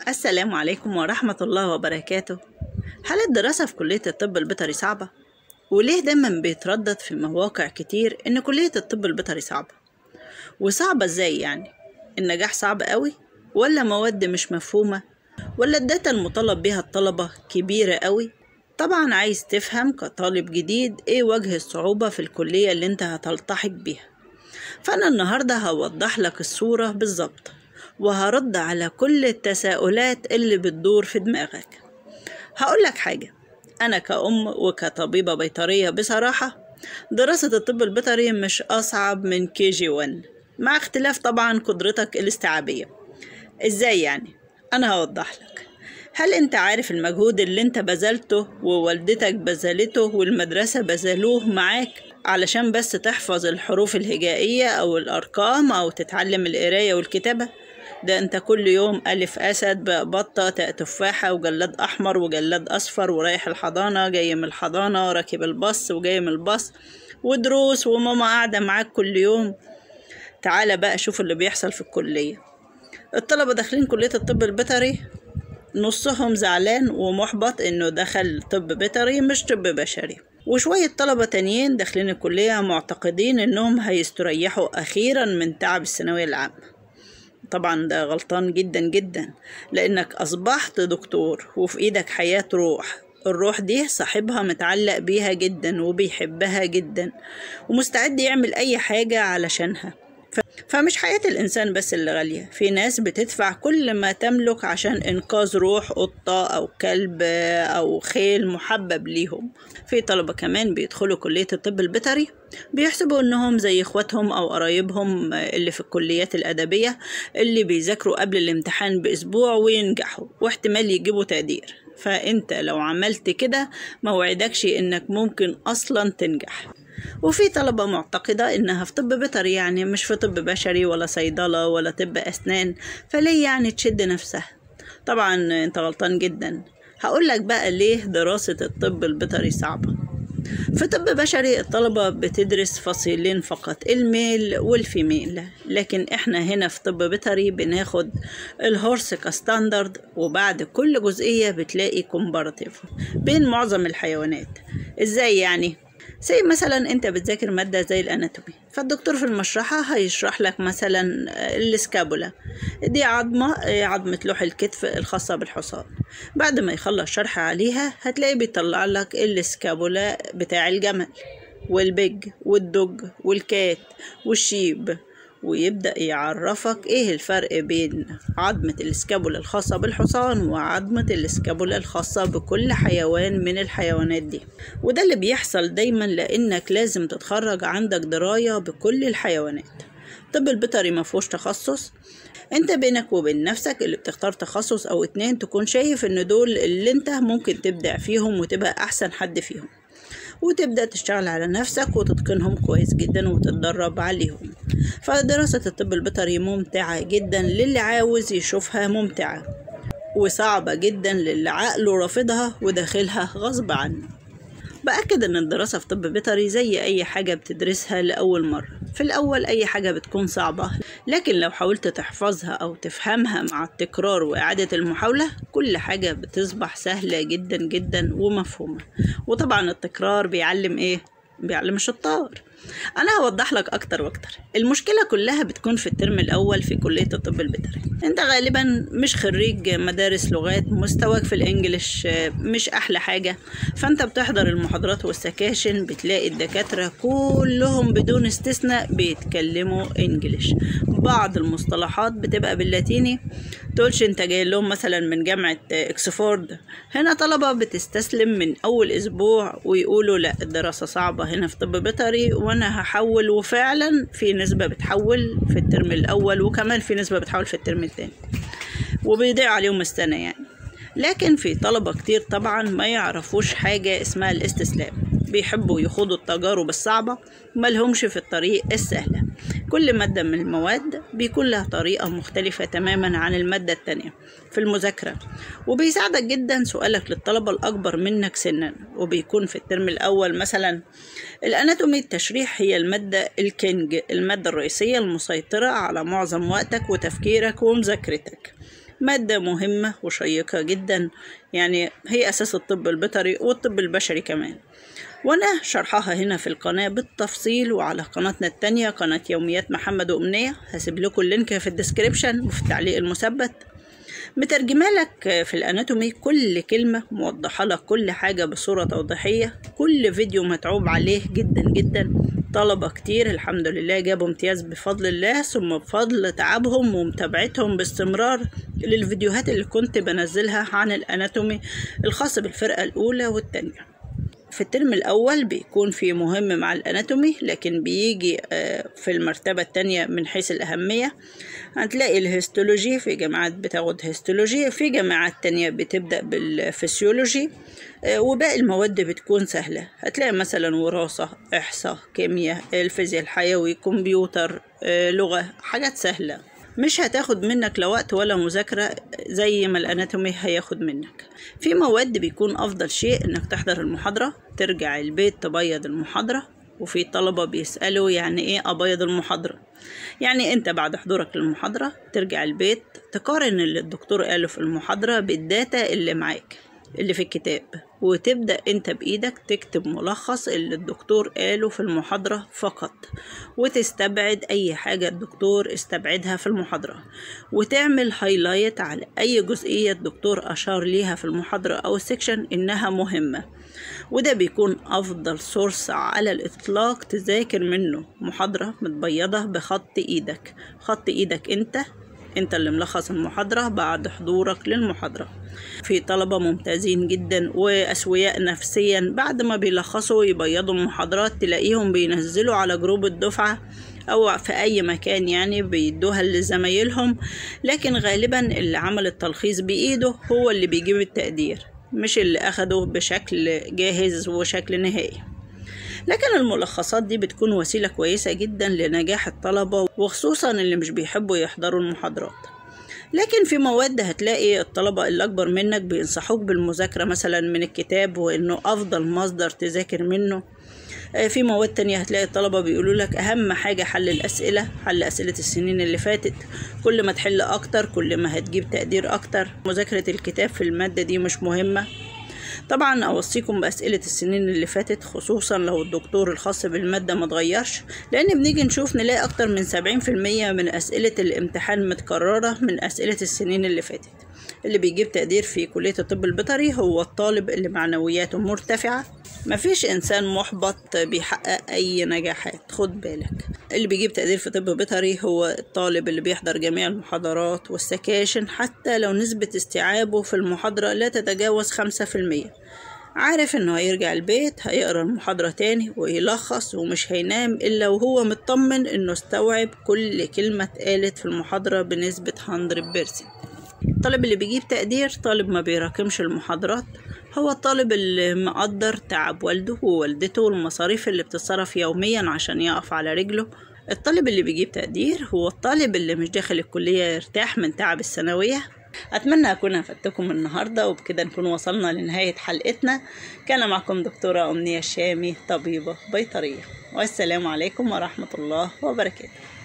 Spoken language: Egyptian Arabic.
السلام عليكم ورحمة الله وبركاته هل الدراسة في كلية الطب البيطري صعبة؟ وليه دايما بيتردد في مواقع كتير إن كلية الطب البيطري صعبة؟ وصعبة ازاي يعني؟ النجاح صعب قوي؟ ولا مواد مش مفهومة؟ ولا الداتا المطالب بيها الطلبة كبيرة قوي؟ طبعا عايز تفهم كطالب جديد ايه وجه الصعوبة في الكلية اللي انت هتلتحق بيها فأنا النهاردة هوضح لك الصورة بالظبط وهرد على كل التساؤلات اللي بتدور في دماغك هقول لك حاجة أنا كأم وكطبيبة بيطرية بصراحة دراسة الطب البيطري مش أصعب من كي جي 1 مع اختلاف طبعا قدرتك الاستيعابية إزاي يعني؟ أنا هوضح لك هل أنت عارف المجهود اللي أنت بذلته ووالدتك بذلته والمدرسة بذلوه معاك علشان بس تحفظ الحروف الهجائية أو الأرقام أو تتعلم القراية والكتابة؟ ده انت كل يوم ألف أسد باء بطة تاء تفاحة وجلاد أحمر وجلاد أصفر ورايح الحضانة جاي من الحضانة راكب الباص وجاي من الباص ودروس وماما قاعدة معاك كل يوم تعالى بقى شوف اللي بيحصل في الكلية الطلبة داخلين كلية الطب البيطري نصهم زعلان ومحبط انه دخل طب بيطري مش طب بشري وشوية طلبة تانيين داخلين الكلية معتقدين انهم هيستريحوا اخيرا من تعب الثانوية العامة طبعا ده غلطان جدا جدا لانك اصبحت دكتور وفي ايدك حياة روح الروح دي صاحبها متعلق بيها جدا وبيحبها جدا ومستعد يعمل اي حاجة علشانها فمش حياة الإنسان بس اللي غالية في ناس بتدفع كل ما تملك عشان إنقاذ روح قطة أو كلب أو خيل محبب ليهم في طلبة كمان بيدخلوا كلية الطب البيطري بيحسبوا إنهم زي إخواتهم أو قرايبهم اللي في الكليات الأدبية اللي بيذاكروا قبل الامتحان بأسبوع وينجحوا واحتمال يجيبوا تقدير فأنت لو عملت كده ما وعدكش إنك ممكن أصلا تنجح وفي طلبة معتقدة إنها في طب بيطري يعني مش في طب بشري ولا صيدلة ولا طب أسنان فليه يعني تشد نفسها طبعا انت غلطان جدا هقولك بقى ليه دراسة الطب البيطري صعبة في طب بشري الطلبة بتدرس فصيلين فقط الميل والفيميل لكن احنا هنا في طب بيطري بناخد الهورس كستاندرد وبعد كل جزئية بتلاقي كومباراتيف بين معظم الحيوانات ازاي يعني؟ زي مثلا انت بتذاكر مادة زي الاناتومي فالدكتور في المشرحة هيشرح لك مثلا السكابولا دي عظمة عظمة لوح الكتف الخاصة بالحصان بعد ما يخلص شرح عليها هتلاقي بيطلع لك السكابولا بتاع الجمل والبج والدج والكات والشيب ويبدأ يعرفك ايه الفرق بين عظمة الاسكابولا الخاصة بالحصان وعظمة الاسكابولا الخاصة بكل حيوان من الحيوانات دي وده اللي بيحصل دايما لانك لازم تتخرج عندك دراية بكل الحيوانات طب البيطري مفهوش تخصص انت بينك وبين نفسك اللي بتختار تخصص او اتنين تكون شايف ان دول اللي انت ممكن تبدع فيهم وتبقى احسن حد فيهم وتبدأ تشتغل على نفسك وتتقنهم كويس جدا وتتدرب عليهم فدراسة الطب البيطري ممتعة جدا للي عاوز يشوفها ممتعة وصعبة جدا للي عقله رافضها وداخلها غصب عنه بأكد إن الدراسة في طب بيطري زي أي حاجة بتدرسها لأول مرة في الأول أي حاجة بتكون صعبة لكن لو حاولت تحفظها أو تفهمها مع التكرار وإعادة المحاولة كل حاجة بتصبح سهلة جدا جدا ومفهومة وطبعا التكرار بيعلم إيه؟ بيعلم الشطار انا هوضح لك اكتر واكتر المشكله كلها بتكون في الترم الاول في كليه الطب البيطري انت غالبا مش خريج مدارس لغات مستواك في الانجليش مش احلى حاجه فانت بتحضر المحاضرات والسكاشن بتلاقي الدكاتره كلهم بدون استثناء بيتكلموا انجليش بعض المصطلحات بتبقى باللاتيني تقولش انت جاي لهم مثلا من جامعه اكسفورد هنا طلبه بتستسلم من اول اسبوع ويقولوا لا الدراسه صعبه هنا في طب بيطري وانا هحول وفعلا في نسبة بتحول في الترم الاول وكمان في نسبة بتحول في الترم الثاني وبيضيع عليهم السنة يعني لكن في طلبة كتير طبعا ما يعرفوش حاجة اسمها الاستسلام بيحبوا يخوضوا التجارب الصعبة ملهمش في الطريق السهلة كل مادة من المواد بيكون لها طريقة مختلفة تماما عن المادة التانية في المذاكرة وبيساعدك جدا سؤالك للطلبة الأكبر منك سنا وبيكون في الترم الأول مثلا الأناتومي التشريح هي المادة الكينج المادة الرئيسية المسيطرة على معظم وقتك وتفكيرك ومذاكرتك مادة مهمة وشيقة جدا يعني هي أساس الطب البيطري والطب البشري كمان وأنا شرحها هنا في القناة بالتفصيل وعلى قناتنا التانية قناة يوميات محمد وأمنية هسيب لكم اللينك في الديسكريبشن وفي التعليق المثبت مترجمة لك في الأناتومي كل كلمة موضحة لك كل حاجة بصورة توضيحية كل فيديو متعوب عليه جدا جدا طلبة كتير الحمد لله جابوا امتياز بفضل الله ثم بفضل تعبهم ومتابعتهم باستمرار للفيديوهات اللي كنت بنزلها عن الأناتومي الخاص بالفرقة الأولى والتانية في الترم الأول بيكون في مهم مع الأناتومي لكن بيجي في المرتبة التانية من حيث الأهمية هتلاقي الهيستولوجي في جامعات بتاخد هيستولوجي في جامعات تانية بتبدأ بالفسيولوجي وباقي المواد بتكون سهلة هتلاقي مثلا وراثة إحصاء كيمياء الفيزياء الحيوي كمبيوتر لغة حاجات سهلة مش هتاخد منك لا وقت ولا مذاكرة زي ما الأناتومي هياخد منك في مواد بيكون أفضل شيء إنك تحضر المحاضرة ترجع البيت تبيض المحاضرة وفي طلبة بيسألوا يعني إيه أبيض المحاضرة يعني أنت بعد حضورك للمحاضرة ترجع البيت تقارن اللي الدكتور قاله في المحاضرة بالداتا اللي معاك اللي في الكتاب وتبدأ انت بإيدك تكتب ملخص اللي الدكتور قاله في المحاضرة فقط وتستبعد أي حاجة الدكتور استبعدها في المحاضرة وتعمل هايلايت على أي جزئية الدكتور أشار ليها في المحاضرة أو السكشن إنها مهمة وده بيكون أفضل سورس على الإطلاق تذاكر منه محاضرة متبيضة بخط إيدك خط إيدك أنت انت اللي ملخص المحاضرة بعد حضورك للمحاضرة في طلبة ممتازين جدا وأسوياء نفسيا بعد ما بيلخصوا يبيضوا المحاضرات تلاقيهم بينزلوا على جروب الدفعة أو في أي مكان يعني بيدوها لزمايلهم لكن غالبا اللي عمل التلخيص بإيده هو اللي بيجيب التقدير مش اللي أخده بشكل جاهز وشكل نهائي لكن الملخصات دي بتكون وسيلة كويسة جدا لنجاح الطلبة وخصوصا اللي مش بيحبوا يحضروا المحاضرات لكن في مواد هتلاقي الطلبة اللي أكبر منك بينصحوك بالمذاكرة مثلا من الكتاب وإنه أفضل مصدر تذاكر منه في مواد تانية هتلاقي الطلبة بيقولوا لك أهم حاجة حل الأسئلة حل أسئلة السنين اللي فاتت كل ما تحل أكتر كل ما هتجيب تقدير أكتر مذاكرة الكتاب في المادة دي مش مهمة طبعا اوصيكم باسئله السنين اللي فاتت خصوصا لو الدكتور الخاص بالماده ما اتغيرش لان بنيجي نشوف نلاقي اكتر من 70% من اسئله الامتحان متكرره من اسئله السنين اللي فاتت اللي بيجيب تقدير في كليه الطب البيطري هو الطالب اللي معنوياته مرتفعه مفيش انسان محبط بيحقق اي نجاحات خد بالك اللي بيجيب تقدير في طب بيطري هو الطالب اللي بيحضر جميع المحاضرات والسكاشن حتى لو نسبة استيعابه في المحاضرة لا تتجاوز خمسة في المية عارف انه هيرجع البيت هيقرا المحاضرة تاني ويلخص ومش هينام الا وهو مطمن انه استوعب كل كلمة اتقالت في المحاضرة بنسبة 100% الطالب اللي بيجيب تقدير طالب ما بيراكمش المحاضرات هو الطالب اللي مقدر تعب والده ووالدته والمصاريف اللي بتتصرف يوميا عشان يقف على رجله الطالب اللي بيجيب تقدير هو الطالب اللي مش داخل الكلية يرتاح من تعب الثانوية أتمنى أكون أفدتكم النهاردة وبكده نكون وصلنا لنهاية حلقتنا كان معكم دكتورة أمنية الشامي طبيبة بيطرية والسلام عليكم ورحمة الله وبركاته